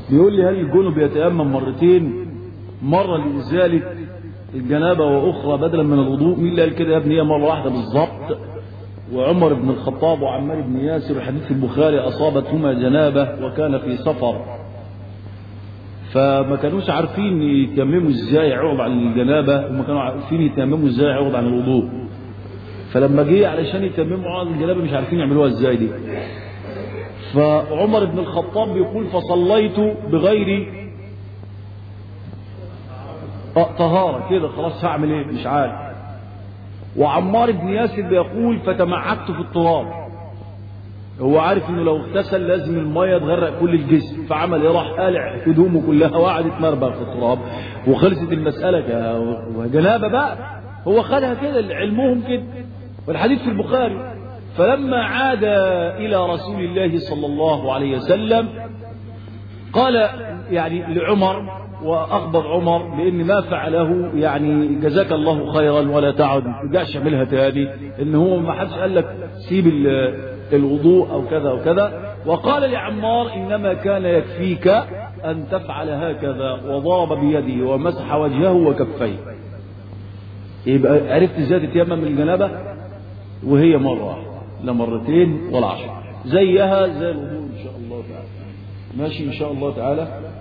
بيقول لي هل الجنب يتيمم مرتين مرة لإزالة الجنابة وأخرى بدلا من الوضوء مين اللي قال كده يا ابني هي مرة واحدة بالظبط وعمر بن الخطاب وعمار بن ياسر حديث البخاري أصابتهما جنابة وكان في سفر فما كانوش عارفين يتمموا ازاي يعوض عن الجنابة وما كانوا عارفين يتمموا ازاي يعوض عن الوضوء فلما جه علشان يتمموا عن الجنابة مش عارفين يعملوها ازاي دي فعمر بن الخطاب بيقول فصليت بغير طهارة كده خلاص هعمل ايه مش عارف وعمار بن ياسر بيقول فتمعكت في التراب هو عارف انه لو اغتسل لازم المية تغرق كل الجسم فعمل ايه راح قالع هدومه كلها وقعد يتمربغ في التراب وخلصت المسألة وجنابة بقى هو خدها كده علمهم كده والحديث في البخاري فلما عاد إلى رسول الله صلى الله عليه وسلم قال يعني لعمر وأخبر عمر بأن ما فعله يعني جزاك الله خيرا ولا تعد ما ترجعش اعملها تاني إن هو ما حدش قال لك سيب الوضوء أو كذا وكذا وقال لعمار إنما كان يكفيك أن تفعل هكذا وضرب بيده ومسح وجهه وكفيه يبقى عرفت ازاي تتيمم من الجنابة وهي مرة لا مرتين ولا عشر زيها زي الوضوء إن شاء الله تعالى ماشي إن شاء الله تعالى